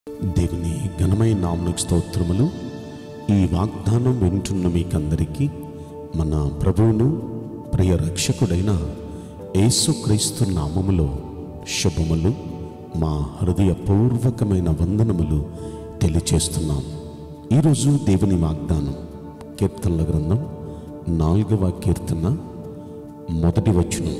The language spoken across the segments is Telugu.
దేవుని ఘనమైన నామనికి స్తోత్రములు ఈ వాగ్దానం వింటున్న మీకందరికీ మన ప్రభువును ప్రియ రక్షకుడైన యేసుక్రీస్తు నామములో శుభములు మా హృదయపూర్వకమైన వందనములు తెలియచేస్తున్నాం ఈరోజు దేవుని వాగ్దానం కీర్తనల గ్రంథం నాలుగవ కీర్తన మొదటి వచనం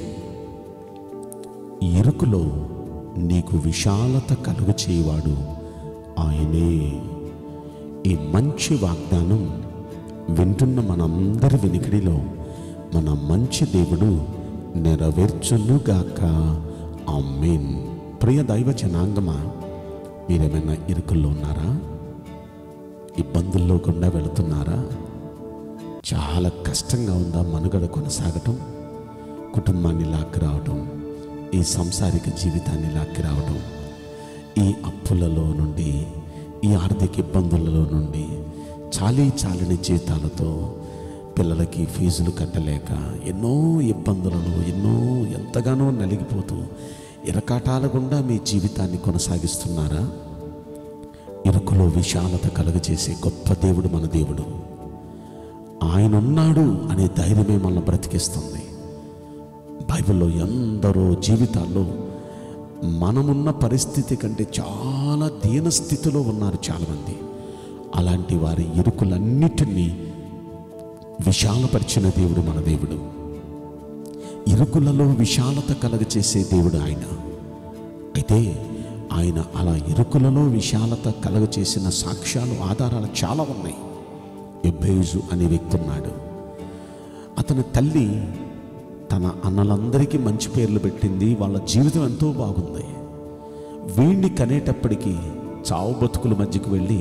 ఇరుకులో నీకు విశాలత కలుగు చేయవాడు ఆయనే ఈ మంచి వాగ్దానం వింటున్న మనందరి వినికిడిలో మన మంచి దేవుడు నెరవేర్చునుగాక ఆమెన్ ప్రియ దైవ జనాంగమా మీరేమైనా ఇరుకుల్లో ఉన్నారా ఇబ్బందుల్లో గుండా వెళుతున్నారా చాలా కష్టంగా ఉందా మనుగడ కొనసాగటం కుటుంబాన్ని లాక్కి రావటం ఈ సంసారిక జీవితాన్ని లాక్కి రావటం ఈ అప్పులలో నుండి ఈ ఆర్థిక ఇబ్బందులలో నుండి చాలీ చాలని జీతాలతో పిల్లలకి ఫీజులు కట్టలేక ఎన్నో ఇబ్బందులను ఎన్నో ఎంతగానో నలిగిపోతూ ఇరకాటాల గుండా మీ జీవితాన్ని కొనసాగిస్తున్నారా ఇరుకులో విశాలత కలుగజేసే గొప్ప దేవుడు మన దేవుడు ఆయన ఉన్నాడు అనే ధైర్యమే మనల్ని బ్రతికిస్తుంది బైబిల్లో ఎందరో జీవితాల్లో మనమున్న పరిస్థితి కంటే చాలా దీన స్థితిలో ఉన్నారు చాలామంది అలాంటి వారి ఇరుకులన్నిటినీ విశాలపరిచిన దేవుడు మన దేవుడు ఇరుకులలో విశాలత కలగచేసే దేవుడు ఆయన అయితే ఆయన అలా ఇరుకులలో విశాలత కలగచేసిన సాక్ష్యాలు ఆధారాలు చాలా ఉన్నాయి ఎబ్బేజు అనే వ్యక్తి ఉన్నాడు అతని తల్లి తన అన్నలందరికీ మంచి పేర్లు పెట్టింది వాళ్ళ జీవితం ఎంతో బాగుంది వీణ్ణి కనేటప్పటికీ చావు బతుకుల మధ్యకు వెళ్ళి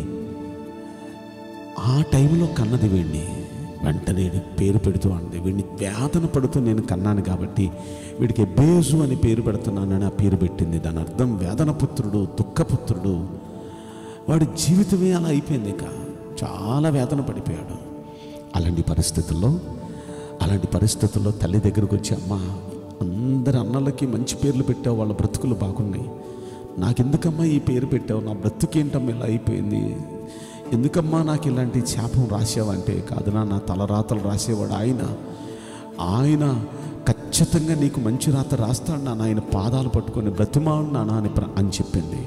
ఆ టైంలో కన్నది వీణ్ణి వెంటనే పేరు పెడుతూ అంది వీడిని వేదన పడుతూ నేను కన్నాను కాబట్టి వీడికి ఎబ్బేజు అని పేరు పెడుతున్నానని ఆ పేరు పెట్టింది దాని అర్థం వేదన పుత్రుడు దుఃఖపుత్రుడు వాడి జీవితమే అలా అయిపోయింది ఇక చాలా వేదన పడిపోయాడు అలాంటి పరిస్థితుల్లో అలాంటి పరిస్థితుల్లో తల్లి దగ్గరకు వచ్చి అమ్మ అందరి అన్నలకి మంచి పేర్లు పెట్టావు వాళ్ళ బ్రతుకులు బాగున్నాయి నాకెందుకమ్మా ఈ పేరు పెట్టావు నా బ్రతుకేంటమ్మా ఇలా అయిపోయింది ఎందుకమ్మా నాకు ఇలాంటి శాపం రాసావంటే కాదు నా తలరాతలు రాసేవాడు ఆయన ఆయన ఖచ్చితంగా నీకు మంచి రాత రాస్తాడు నాన్న ఆయన పాదాలు పట్టుకొని బ్రతిమాడు నాన్న అని ప్ర- అని చెప్పింది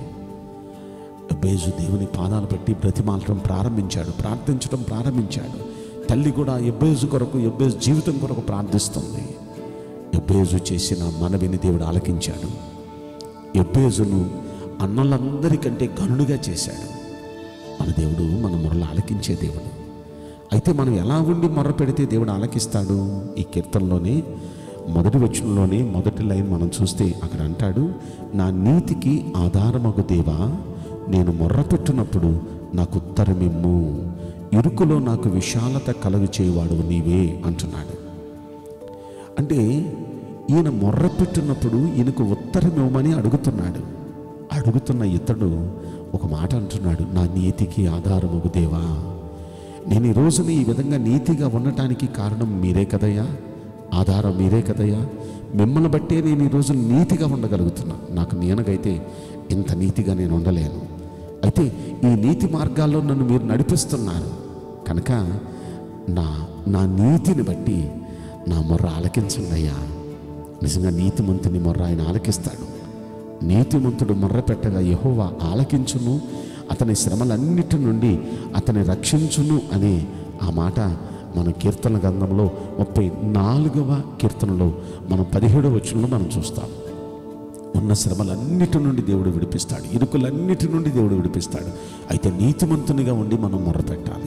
బేజు దేవుని పాదాలు పెట్టి బ్రతిమాలటం ప్రారంభించాడు ప్రార్థించడం ప్రారంభించాడు తల్లి కూడా ఎబ్బేజు కొరకు ఎబ్బేజు జీవితం కొరకు ప్రార్థిస్తుంది ఎబ్బేజు చేసిన మనవిని దేవుడు ఆలకించాడు ఎబ్బేజును అన్నలందరికంటే గనుడుగా చేశాడు మన దేవుడు మన మొరలు ఆలకించే దేవుడు అయితే మనం ఎలా ఉండి మొర్ర పెడితే దేవుడు ఆలకిస్తాడు ఈ కీర్తనలోనే మొదటి వచనంలోనే మొదటి లైన్ మనం చూస్తే అక్కడ అంటాడు నా నీతికి ఆధారమగు దేవా నేను మొర్ర పెట్టినప్పుడు నాకు ఉత్తరమిమ్ము ఇరుకులో నాకు విశాలత కలుగు చేయవాడు నీవే అంటున్నాడు అంటే ఈయన మొర్ర పెట్టినప్పుడు ఈయనకు ఉత్తరం ఇవ్వమని అడుగుతున్నాడు అడుగుతున్న ఇతడు ఒక మాట అంటున్నాడు నా నీతికి ఆధారము దేవా నేను ఈ రోజున ఈ విధంగా నీతిగా ఉండటానికి కారణం మీరే కదయ్యా ఆధారం మీరే కదయ్యా మిమ్మల్ని బట్టే నేను ఈరోజు నీతిగా ఉండగలుగుతున్నా నాకు నేనగైతే ఇంత నీతిగా నేను ఉండలేను అయితే ఈ నీతి మార్గాల్లో నన్ను మీరు నడిపిస్తున్నారు కనుక నా నా నీతిని బట్టి నా మొర్ర ఆలకించండి అయ్యా నిజంగా నీతిమంతుని మొర్ర ఆయన ఆలకిస్తాడు నీతిమంతుడు మొర్ర పెట్టగా యెహోవా ఆలకించును అతని శ్రమలన్నిటి నుండి అతని రక్షించును అనే ఆ మాట మన కీర్తన గ్రంథంలో ముప్పై నాలుగవ కీర్తనలో మనం పదిహేడవ వచనంలో మనం చూస్తాం ఉన్న శ్రమలన్నిటి నుండి దేవుడు విడిపిస్తాడు ఇరుకులన్నిటి నుండి దేవుడు విడిపిస్తాడు అయితే నీతిమంతునిగా ఉండి మనం మొర్ర పెట్టాలి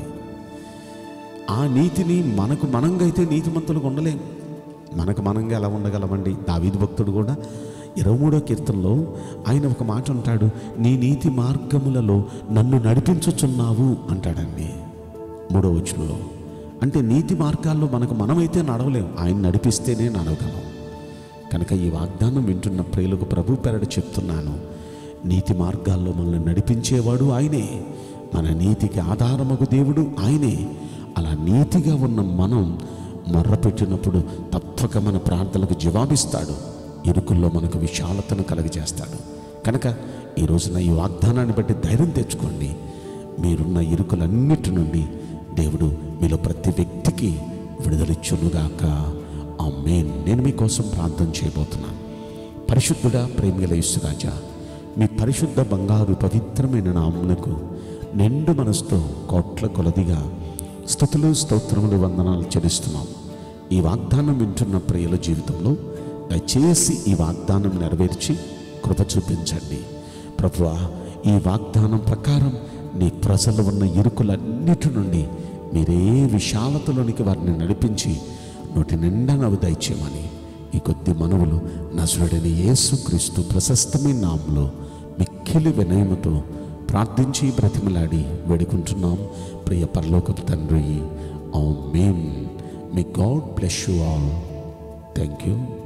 ఆ నీతిని మనకు మనంగా అయితే నీతిమంతులుగా ఉండలేం మనకు మనంగా ఎలా ఉండగలమండి దావీదు భక్తుడు కూడా ఇరవై మూడో కీర్తనలో ఆయన ఒక మాట అంటాడు నీ నీతి మార్గములలో నన్ను నడిపించుచున్నావు అంటాడండి మూడో వచనంలో అంటే నీతి మార్గాల్లో మనకు మనమైతే నడవలేం ఆయన నడిపిస్తేనే నడవగలం కనుక ఈ వాగ్దానం వింటున్న ప్రియులకు ప్రభు పెరడు చెప్తున్నాను నీతి మార్గాల్లో మనల్ని నడిపించేవాడు ఆయనే మన నీతికి ఆధారమగు దేవుడు ఆయనే అలా నీతిగా ఉన్న మనం మొర్రపెట్టినప్పుడు తప్పక మన ప్రార్థనలకు జవాబిస్తాడు ఇరుకుల్లో మనకు విశాలతను కలుగజేస్తాడు కనుక ఈ రోజున ఈ వాగ్దానాన్ని బట్టి ధైర్యం తెచ్చుకోండి మీరున్న ఇరుకులన్నిటి నుండి దేవుడు మీలో ప్రతి వ్యక్తికి విడుదలిచ్చునుగాక ఆ మెయిన్ నేను మీకోసం ప్రార్థన చేయబోతున్నాను పరిశుద్ధుడా ప్రేమిగల యేసురాజా మీ పరిశుద్ధ బంగారు పవిత్రమైన నామునకు నిండు మనసుతో కోట్ల కొలదిగా స్థుతులు స్తోత్రములు వందనాలు చెల్లిస్తున్నాం ఈ వాగ్దానం వింటున్న ప్రియుల జీవితంలో దయచేసి ఈ వాగ్దానం నెరవేర్చి కృప చూపించండి ప్రభువా ఈ వాగ్దానం ప్రకారం నీ ప్రజలు ఉన్న ఇరుకులన్నిటి నుండి మీరే విశాలతలోనికి వారిని నడిపించి నోటి నిండా నవ్వు దయచేయమని ఈ కొద్ది మనవులు నజరుడైన యేసుక్రీస్తు ప్రశస్తమైన నామంలో మిక్కిలి వినయముతో ప్రార్థించి బ్రతిమలాడి వేడుకుంటున్నాం ప్రియ పరలోకపు తండ్రి amen may God bless you all thank you